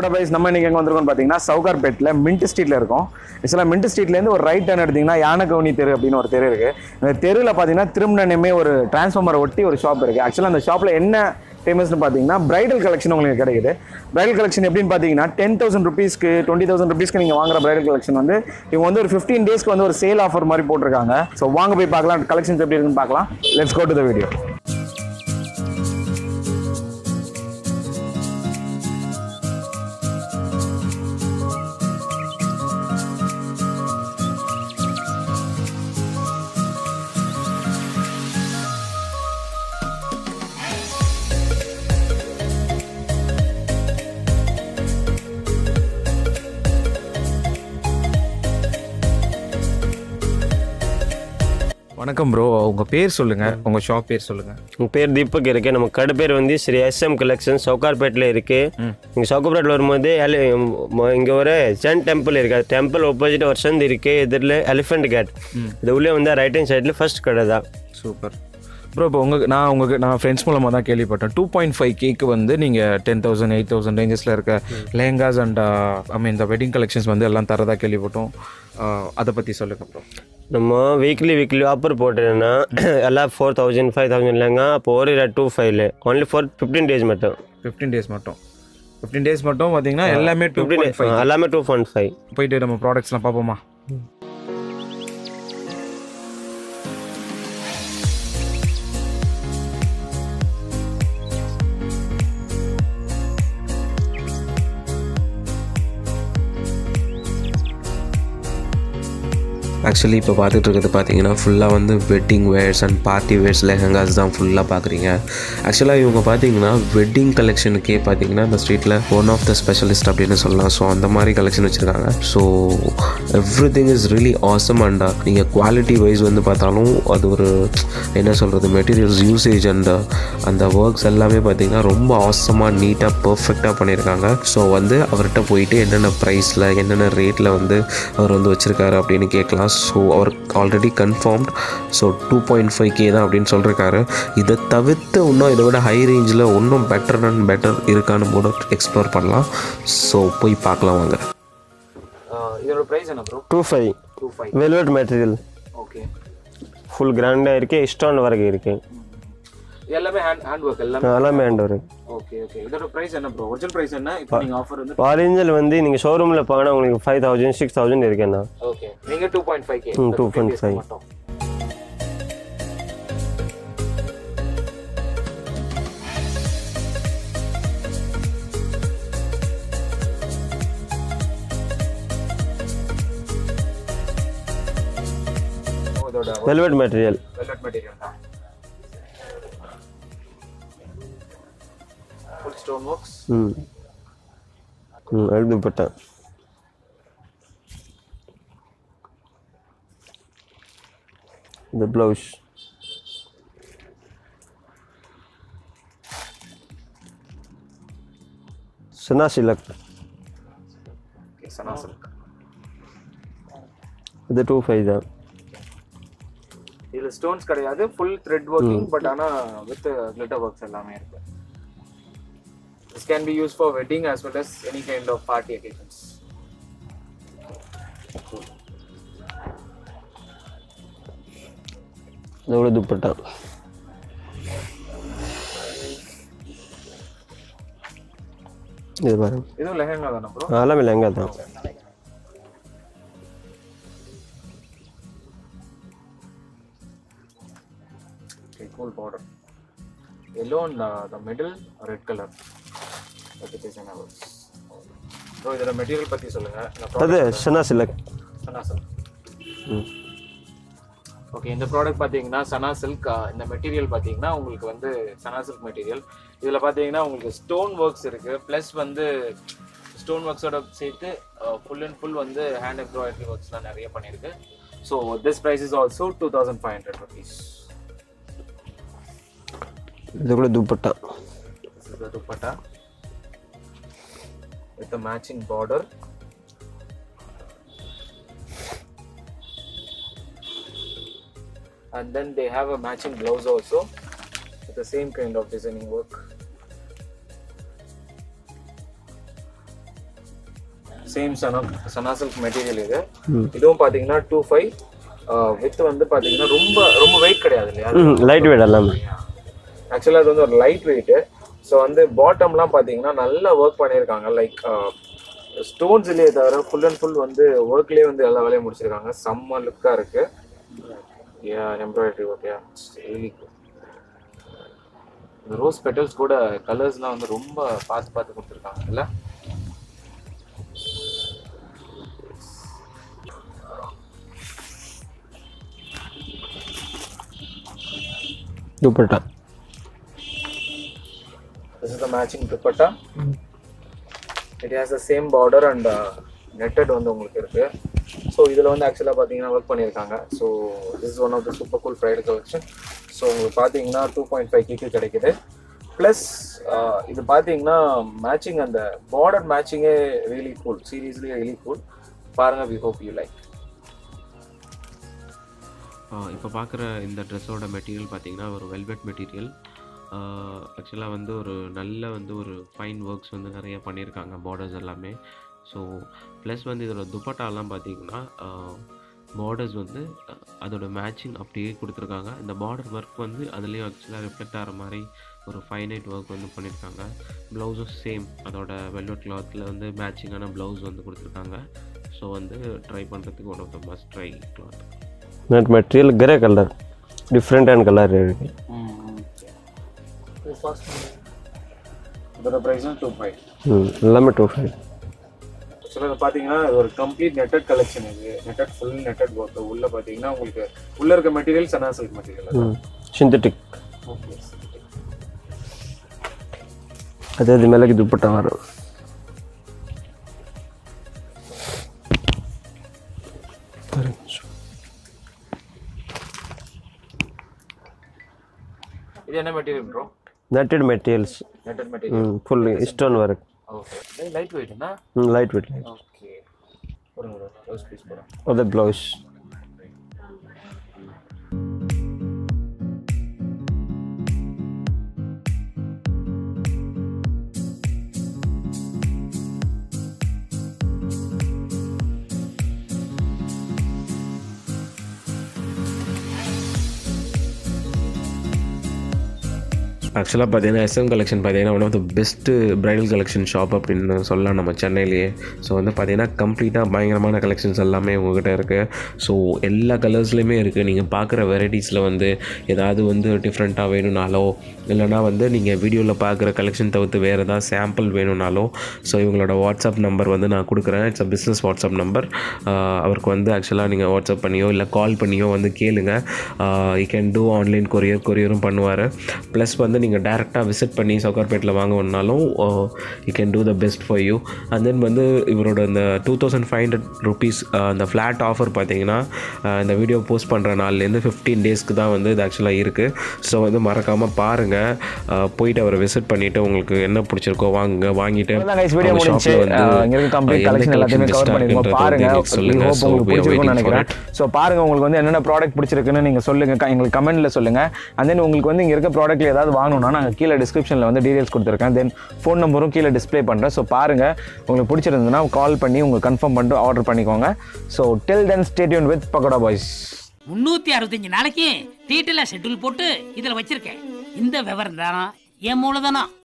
என்னோட பிரைஸ் நம்ம இன்னைக்கு எங்கே வந்திருக்கோம்னு பார்த்தீங்கன்னா சவுகார்பேட்டில் மின்ட் ஸ்ட்ரீட்டில் இருக்கும் ஆக்சுவலாக மின்ட் ஸ்ட்ரீட்லேருந்து ஒரு ரைட் டர்ன் எடுத்தீங்கன்னா யானகவுனி தெரு அப்படின்னு ஒரு தெரு இருக்குது இந்த தெருவில் பார்த்தீங்கன்னா திரும்பினமே ஒரு டிரான்ஸ்ஃபார்மரை ஒட்டி ஒரு ஷாப் இருக்குது ஆக்சுவலாக அந்த ஷாப்பில் என்ன ஃபேமஸ்னு பார்த்தீங்கன்னா பிரைடல் கலெக்ஷன் உங்களுக்கு கிடைக்குது பிரைடல் கலெக்ஷன் எப்படின்னு பார்த்தீங்கன்னா டென் தௌசண்ட் ருபீஸ்க்கு டுவெண்ட்டி தௌசண்ட் ருபீஸ்க்கு நீங்கள் வாங்குற பிரைடல் கலெக்ஷன் வந்து இவங்க வந்து ஒரு ஃபிஃப்டீன் டேஸ்க்கு வந்து ஒரு சேல் ஆஃபர் மாதிரி போட்டிருக்காங்க ஸோ வாங்க போய் பார்க்கலாம் கலெக்ஷன்ஸ் எப்படி இருக்குன்னு பார்க்கலாம் let's go to the video வணக்கம் ப்ரோ உங்கள் பேர் சொல்லுங்கள் உங்கள் ஷாப் பேர் சொல்லுங்கள் உங்கள் பேர் தீபக் இருக்கு நம்ம கடை பேர் வந்து ஸ்ரீ எஸ்எம் கலெக்ஷன் சவுகார்பேட்டில் இருக்கு இங்கே சவுகார்பேட்டில் வரும்போது எலி- ம- இங்கே ஒரு ஜென் டெம்பிள் இருக்கு அது டெம்பிள் ஆப்போசிட் ஒரு சந்து இருக்கு எதிரில் எலிஃபென்ட் கேட் இது உள்ளே வந்து ரைட் ஹேண்ட் சைடில் ஃபர்ஸ்ட் கடை தான் சூப்பர் ப்ரோ இப்போ உங்களுக்கு நான் உங்களுக்கு நான் ஃப்ரெண்ட்ஸ் மூலமாக தான் கேள்விப்பட்டேன் டூ பாயிண்ட் ஃபைவ் கேக்கு வந்து நீங்கள் டென் தௌசண்ட் எயிட் தௌசண்ட் ரேஞ்சஸில் இருக்க லேங்காஸ் அண்ட் ஐ மீன் இந்த வெட்டிங் கலெக்ஷன்ஸ் வந்து எல்லாம் தரதா கேள்விப்பட்டோம் அஹ், அதை பற்றி சொல்லுங்கள் ப்ரோ நம்ம வீக்லி வீக்லி ஆஃபர் போட்டுருந்தோன்னா எல்லாம் ஃபோர் தௌசண்ட் ஃபைவ் தௌசண்ட் இல்லைங்க அப்போ ஒரு டூ ஃபைவ்ல ஒன்லி ஃபார் ஃபிஃப்டீன் டேஸ் மட்டும் ஃபிஃப்டீன் டேஸ் மட்டும் ஃபிஃப்டீன் டேஸ் மட்டும் பார்த்தீங்கன்னா எல்லாமே டூ ஃபிஃப்டீன் பாயிண்ட் ஃபைவ் எல்லாமே டூ பாயிண்ட் ஃபைவ் போயிட்டு நம்ம ப்ராடக்ட்ஸ்லாம் பார்ப்போமா ஆக்சுவலி இப்போ பார்த்துட்டு இருக்கிறது பார்த்தீங்கன்னா ஃபுல்லாக வந்து wedding wears and party wears lehengas தான் ஃபுல்லாக பார்க்குறீங்க ஆக்சுவலாக இவங்க பார்த்தீங்கன்னா வெட்டிங் கலெக்ஷனுக்கே பார்த்தீங்கன்னா இந்த ஸ்ட்ரீட்டில் ஒன் ஆஃப் த ஸ்பெஷலிஸ்ட் அப்படின்னு சொல்லலாம் ஸோ அந்த மாதிரி கலெக்ஷன் வச்சுருக்காங்க so everything is really awesome and நீங்கள் குவாலிட்டி வைஸ் வந்து பார்த்தாலும் அது ஒரு என்ன சொல்கிறது மெட்டீரியல்ஸ் யூசேஜ் அண்ட் அந்த ஒர்க்ஸ் எல்லாமே பார்த்தீங்கன்னா ரொம்ப ஆசமாக நீட்டாக பர்ஃபெக்டாக பண்ணியிருக்காங்க ஸோ வந்து அவர்கிட்ட போயிட்டு என்னென்ன ப்ரைஸில் என்னென்ன ரேட்டில் வந்து அவர் வந்து வச்சுருக்காரு அப்படின்னு கேட்கலாம் ஸோ அவர் already confirmed so two point five K தான் அப்படின்னு சொல்லியிருக்காரு இதை தவிர்த்து இன்னும் இதை விட ஹை ரேஞ்சில் இன்னும் பெட்டர் அண்ட் பெட்டர் இருக்கான்னு கூட எக்ஸ்ப்ளோர் பண்ணலாம் ஸோ போய் பார்க்கலாம் வாங்க இதோட ப்ரைஸ் என்ன bro two five two five velvet material okay full கிராண்டாக இருக்கு ஸ்டோன் வரைக்கும் இருக்கு எல்லாமே ஹேண்ட் ஹேண்ட் ஒர்க் எல்லாமே எல்லாமே ஹேண்ட் வரும் ஓகே ஓகே இதோட ப்ரைஸ் என்ன ப்ரோ ஒரிஜினல் ப்ரைஸ் என்ன இப்போ நீங்கள் ஆஃபர் வந்து ஆரேஞ்சில் வந்து நீங்கள் ஷோரூமில் போனால் உங்களுக்கு ஃபைவ் தௌசண்ட் சிக்ஸ் தௌசண்ட் இருக்கேண்ணா ஓகே நீங்கள் டூ பாயிண்ட் ஃபைவ் கே ம், 2.5. மட்டும் ஓ, இதோட வெல்வெட் மெட்டீரியல் வெல்வெட் மெட்டீரியல் தான் ஃபுல் ஸ்டோன் ஒர்க்ஸ் ம் ம் எழுது போட்டேன் இந்த blouse Sana silk Sana silk இது டூ ஃபைவ் தான் இதுல ஸ்டோன்ஸ் கிடையாது ஃபுல் த்ரெட் ஒர்க்கிங் பட் ஆனா வித் கிளிட்டர் ஒர்க்ஸ் எல்லாமே இருக்கு this can be use for wedding as well as any kind of party occasions இதோட துப்பட்டா இது பாருங்க இதுவும் லெஹங்கா தானே ப்ரோ எல்லாமே லெங்கா தான் okay cool border yellow and uh, the middle red color that it is in ours bro இதோட material பத்தி சொல்லுங்க அது சனா சிலக் சனா சில்க் ம் ஓகே இந்த ப்ராடக்ட் பார்த்தீங்கன்னா சனா சில்க் இந்த மெட்டீரியல் பார்த்தீங்கன்னா உங்களுக்கு வந்து சனா சில்க் மெட்டீரியல் இதில் பார்த்தீங்கன்னா உங்களுக்கு ஸ்டோன் ஒர்க்ஸ் இருக்கு ப்ளஸ் வந்து ஸ்டோன் ஒர்க்ஸோட சேர்த்து ஃபுல் அண்ட் ஃபுல் வந்து ஹேண்ட் எம்ப்ராய்டரி ஒர்க்ஸ்லாம் நிறைய பண்ணியிருக்கு so this price is also two thousand five hundred rupees இது கூட dupatta This is the dupatta with the matching border. And then they have a matching blouse also with the same kind of designing work. Same Sana Sana silk material இது இதுவும் பார்த்தீங்கன்னா two five with வந்து பார்த்தீங்கன்னா ரொம்ப ரொம்ப wait கிடையாது இல்லையா லைட் வெயிட் எல்லாமே ஆக்சுவலாக அது வந்து ஒரு லைட் வெயிட்டு ஸோ வந்து பாட்டம்லாம் பார்த்தீங்கன்னா நல்லா ஒர்க் பண்ணியிருக்காங்க லைக் ஸ்டோன்ஸ் இல்லையே தவிர ஃபுல் அண்ட் ஃபுல் வந்து ஒர்க்லேயே வந்து எல்லா வேலையும் முடிச்சிருக்காங்க செம்ம லுக்காக இருக்கு யா எம்ப்ராய்டரி ஓகே இந்த ரோஸ் பெட்டல்ஸ் கூட கலர்ஸ்லாம் வந்து ரொம்ப பார்த்து பார்த்து கொடுத்துருக்காங்க இல்லை dupatta This is the matching dupatta. It has the same border and uh, netted வந்து உங்களுக்கு இருக்கு ஸோ இதில் வந்து ஆக்சுவலாக பார்த்தீங்கன்னா ஒர்க் பண்ணியிருக்காங்க so this is one of the super cool Friday collection so உங்களுக்கு பார்த்தீங்கன்னா டூ பாயிண்ட் ஃபைவ் கிக்கு கிடைக்குது ப்ளஸ் இது பார்த்தீங்கன்னா மேட்சிங் அந்த பார்டர் மேட்சிங்கே really cool seriously really cool பாருங்க வி ஹோப் யூ லைக் இப்போ பார்க்குற இந்த ட்ரெஸ்ஸோட மெட்டீரியல் பார்த்தீங்கன்னா ஒரு வெல்வெட் மெட்டீரியல் ஆக்சுவலாக வந்து ஒரு நல்ல வந்து ஒரு ஃபைன் ஒர்க்ஸ் வந்து நிறைய பண்ணியிருக்காங்க பார்டர்ஸ் எல்லாமே ஸோ ப்ளஸ் வந்து இதோட துப்பட்டாலாம் பார்த்தீங்கன்னா பார்டர்ஸ் வந்து அஹ், அதோட மேட்சிங் அப்படியே கொடுத்துருக்காங்க இந்த பார்டர் ஒர்க் வந்து அதுலேயும் ஆக்சுவலாக ரிஃப்ளெக்ட் ஆகிற மாதிரி ஒரு ஃபைனைட் ஒர்க் வந்து பண்ணியிருக்காங்க ப்ளவுஸும் சேம் அதோட வெல்வெட் கிளாத்தில் வந்து மேட்சிங்கான ப்ளவுஸ் வந்து கொடுத்துருக்காங்க ஸோ வந்து ட்ரை பண்ணுறதுக்கு one of the must try cloth net material grey colour different and colour இருக்கு இதோட ப்ரைஸும் டூ ஃபைவ் ம் எல்லாமே டூ ஃபைவ் ஆக்சுவலாக இது பார்த்தீங்கன்னா இது ஒரு கம்ப்ளீட் நெட்டட் கலெக்ஷன் இது நெட்டட் ஃபுல் நெட்டட் ஒர்க் உள்ள பார்த்தீங்கன்னா உங்களுக்கு உள்ள இருக்க மெட்டீரியல் சனா சில்க் மெட்டீரியல் ம் சிந்தட்டிக் ஓகே ಅದೇ ಅದ್ರ ಮೇಲೆ ದುಪ್ಪಟ್ಟ ಮಾರು இது என்ன material bro netted materials netted material full stone work okay light வெயிட்னா ಲೈಟ್ ವೆಯ್ಟ್ ಲೈಟ್ ஓகே ஒரு ப்ளவுஸ் பீஸ் போகிறோம் ಅದೇ ಬ್ಲೌಸ್ ஆக்சுவலாக பார்த்தீங்கன்னா எஸ்எம் கலெக்ஷன் பார்த்தீங்கன்னா one of the best bridal collection shop அப்படின்னு சொல்லலாம் நம்ம சென்னையிலேயே ஸோ வந்து பார்த்தீங்கன்னா கம்ப்ளீட்டாக பயங்கரமான கலெக்ஷன்ஸ் எல்லாமே உங்ககிட்ட இருக்குது ஸோ எல்லா கலர்ஸ்லையுமே இருக்குது நீங்கள் பார்க்குற வெரைட்டிஸில் வந்து ஏதாவது வந்து டிஃப்ரெண்ட்டாக வேணும்னாலோ இல்லைனா வந்து நீங்கள் வீடியோவில் பார்க்குற கலெக்ஷன் தவிர்த்து வேறு ஏதாவது சாம்பிள் வேணும்னாலோ ஸோ இவங்களோட வாட்ஸ்அப் நம்பர் வந்து நான் கொடுக்குறேன் it's a business WhatsApp number அவருக்கு வந்து ஆக்சுவலாக நீங்கள் வாட்ஸ்அப் பண்ணியோ இல்லை கால் பண்ணியோ வந்து கேளுங்க you can do online courier கொரியரும் பண்ணுவார் ப்ளஸ் வந்து நீங்கள் டேரெக்டாக விசிட் பண்ணி சவுகார்பேட்டில் வாங்கணுன்னாலும் you can do the best for you and then வந்து இவரோட இந்த two thousand five hundred rupees அந்த ஃப்ளாட் ஆஃபர் பார்த்தீங்கன்னா அஹ், இந்த வீடியோ போஸ்ட் பண்ணுற நாள்லேருந்து ஃபிஃப்டீன் டேஸ்க்கு தான் வந்து இது ஆக்சுவலாக இருக்குது ஸோ வந்து மறக்காமல் பாருங்கள் போயிட்டு அவரை விசிட் பண்ணிவிட்டு உங்களுக்கு என்ன பிடிச்சிருக்கோ வாங்குங்க வாங்கிட்டு அவ்வளவுதான் guys, video அவங்க முடிஞ்சுச்சு. shopல வந்து, அஹ், இங்க இருக்க complete எந்த collection எல்லாத்தையுமே collection cover best ஆ பண்ணிருக்கோம். இருக்குன்றது பாருங்க. வந்து எனக்கு சொல்லுங்க. We hope So உங்களுக்கு we are பிடிச்சிருக்கும்னு waiting for நினைக்கிறேன். So, பாருங்க உங்களுக்கு வந்து என்னென்ன ப்ராடக்ட் பிடிச்சிருக்குன்னு நீங்க சொல்லுங்க க- எங்களுக்கு கமெண்ட்ல சொல்லுங்க அண்ட் தென் உங்களுக்கு வந்து இங்க இருக்க ப்ராடக்ட்ல ஏதாவது வாங்கணும்னா நாங்க கீழே டிஸ்கிரிப்ஷன்ல வந்து டீடைல்ஸ் கொடுத்துருக்கேன் தென் ஃபோன் நம்பரும் கீழே டிஸ்ப்ளே பண்றேன் ஸோ பாருங்க உங்களுக்கு பிடிச்சிருந்ததுன்னா கால் பண்ணி உங்களுக்கு கன்ஃபார்ம் பண்ணிட்டு ஆர்டர் பண்ணிக்கோங்க so till then stay tuned with Pakoda boys முன்னூத்தி அறுபத்தஞ்சு நாளைக்கு டீட்டெயிலாக ஷெட்யூல் போட்டு இதுல வச்சிருக்கேன் இந்த விவரம் தான் என் மூலதனம்